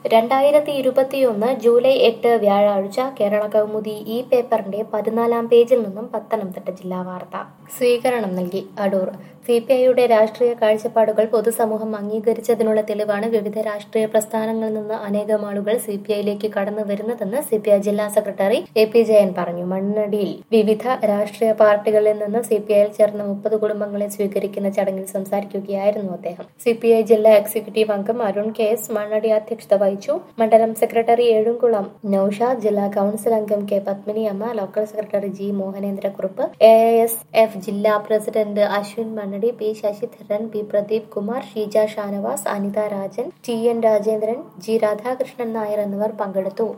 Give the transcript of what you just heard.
രണ്ടായിരത്തി ഇരുപത്തിയൊന്ന് ജൂലൈ എട്ട് വ്യാഴാഴ്ച കേരള കൗമുദി ഈ പേപ്പറിന്റെ പതിനാലാം പേജിൽ നിന്നും പത്തനംതിട്ട ജില്ലാ വാർത്ത സ്വീകരണം നൽകി അടൂർ സി പി ഐയുടെ രാഷ്ട്രീയ കാഴ്ചപ്പാടുകൾ പൊതുസമൂഹം അംഗീകരിച്ചതിനുള്ള തെളിവാണ് വിവിധ രാഷ്ട്രീയ പ്രസ്ഥാനങ്ങളിൽ നിന്ന് അനേകം ആളുകൾ സി പി ഐയിലേക്ക് കടന്നു വരുന്നതെന്ന് സി പി ഐ ജില്ലാ സെക്രട്ടറി എ പി ജയൻ പറഞ്ഞു മണ്ണടിയിൽ വിവിധ രാഷ്ട്രീയ പാർട്ടികളിൽ നിന്ന് സി പി ഐയിൽ ചേർന്ന മുപ്പത് കുടുംബങ്ങളെ സ്വീകരിക്കുന്ന ചടങ്ങിൽ സംസാരിക്കുകയായിരുന്നു അദ്ദേഹം സി പി ഐ ജില്ലാ എക്സിക്യൂട്ടീവ് അംഗം അരുൺ കെ എസ് മണ്ണടി അധ്യക്ഷത വഹിച്ചു മണ്ഡലം സെക്രട്ടറി ഏഴുംകുളം നൌഷാദ് ജില്ലാ കൌൺസിൽ അംഗം K Padminiamma local secretary G Mohanendrakurup A S F ജില്ലാ president Aswin Mannadi P Sasidharan P Pradeep Kumar Sheeja Shanavas Anitha Rajan T N Rajendran G Radhakrishnan Nair എന്നിവർ പങ്കെടുത്തു